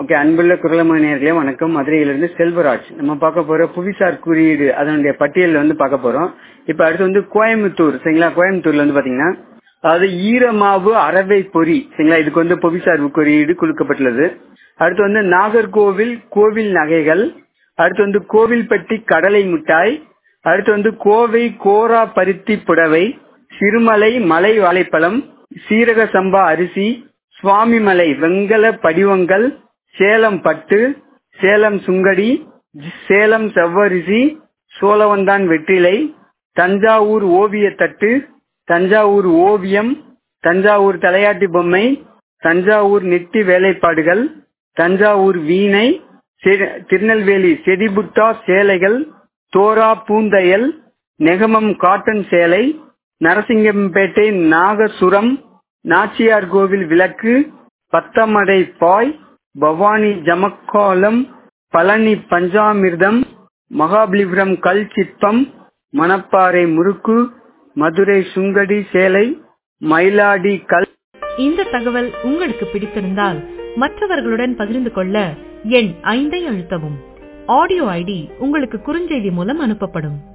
okay அன்புள்ள குரலம நேர்களே வணக்கம் மதுரையிலிருந்து செல்வராஜ் நம்ம பார்க்க போற புவிசார் குறியீடு அதனுடைய பட்டியல் வந்து பார்க்க போறோம் இப்ப அடுத்து வந்து கோயம்புத்தூர் சரிங்களா கோயம்புத்தூர்ல வந்து பாத்தீங்கன்னா அதாவது ஈரமாவு அரவை பொறி சரிங்களா இதுக்கு வந்து புவிசார் குறியீடு கொடுக்கப்பட்டுள்ளது அடுத்து வந்து நாகர்கோவில் கோவில் நகைகள் அடுத்து வந்து கோவில்பட்டி கடலை மிட்டாய் அடுத்து வந்து கோவை கோரா பருத்தி புடவை சிறுமலை மலை வாழைப்பழம் சீரக சம்பா அரிசி சுவாமிமலை வெங்கல படிவங்கள் சேலம் பட்டு சேலம் சுங்கடி சேலம் செவ்வரிசி சோழவந்தான் வெற்றிலை தஞ்சாவூர் ஓவிய தட்டு தஞ்சாவூர் ஓவியம் தஞ்சாவூர் தலையாட்டி பொம்மை தஞ்சாவூர் நெட்டி வேலைப்பாடுகள் தஞ்சாவூர் வீணை திருநெல்வேலி செடிபுட்டா சேலைகள் தோரா பூந்தையல் நெகமம் காட்டன் சேலை நரசிங்கம்பேட்டை நாகசுரம் நாச்சியார் கோவில் விளக்கு பத்தமடை பாய் பவானி ஜமக்காலம் பழனி பஞ்சாமிர்தம் மகாபலிபுரம் கல் சிற்பம் மணப்பாறை முறுக்கு மதுரை சுங்கடி சேலை மயிலாடி கல் இந்த தகவல் உங்களுக்கு பிடித்திருந்தால் மற்றவர்களுடன் பகிர்ந்து கொள்ள எண் ஐந்தை அழுத்தவும் ஆடியோ ஐடி உங்களுக்கு குறுஞ்செய்தி மூலம் அனுப்பப்படும்